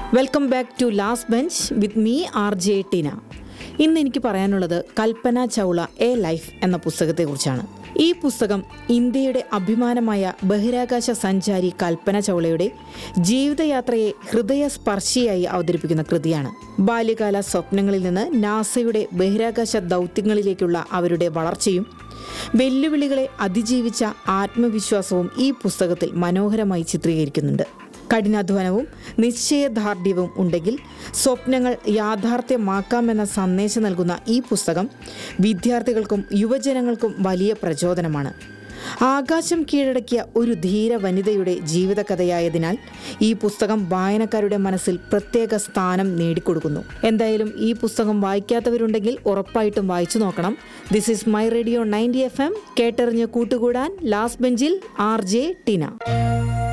welcome back to last bench with me R J Tina ഇന്ന് എനിക്ക് പറയാനുള്ളത് കൽപ്പന ചൗള എ ലൈഫ് എന്ന പുസ്തകത്തെക്കുറിച്ചാണ് ഈ പുസ്തകം ഇന്ത്യയുടെ അഭിമാനമായ ബഹിരാകാശ സഞ്ചാരി കൽപ്പന ചൗളയുടെ ജീവിതയാത്രയെ ഹൃദയസ്പർശിയായി അവതരിപ്പിക്കുന്ന കൃതിയാണ് ബാല്യകാല സ്വപ്നങ്ങളിൽ നിന്ന് നാസയുടെ ബഹിരാകാശ ദൗത്യങ്ങളിലേക്കുള്ള അവരുടെ വളർച്ചയും വെല്ലുവിളികളെ അതിജീവിച്ച ആത്മവിശ്വാസവും ഈ പുസ്തകത്തിൽ മനോഹരമായി ചിത്രീകരിക്കുന്നുണ്ട് കഠിനാധ്വാനവും നിശ്ചയദാർഢ്യവും ഉണ്ടെങ്കിൽ സ്വപ്നങ്ങൾ യാഥാർത്ഥ്യമാക്കാമെന്ന സന്ദേശം നൽകുന്ന ഈ പുസ്തകം വിദ്യാർത്ഥികൾക്കും യുവജനങ്ങൾക്കും വലിയ പ്രചോദനമാണ് ആകാശം കീഴടക്കിയ ഒരു ധീര വനിതയുടെ ജീവിതകഥയായതിനാൽ ഈ പുസ്തകം വായനക്കാരുടെ മനസ്സിൽ പ്രത്യേക സ്ഥാനം നേടിക്കൊടുക്കുന്നു എന്തായാലും ഈ പുസ്തകം വായിക്കാത്തവരുണ്ടെങ്കിൽ ഉറപ്പായിട്ടും വായിച്ചു നോക്കണം this is my radio ninety F M കേട്ടെറിഞ്ഞ് കൂട്ടുകൂടാൻ ലാസ്റ്റ് ബെഞ്ചിൽ ആർ ജെ ടിന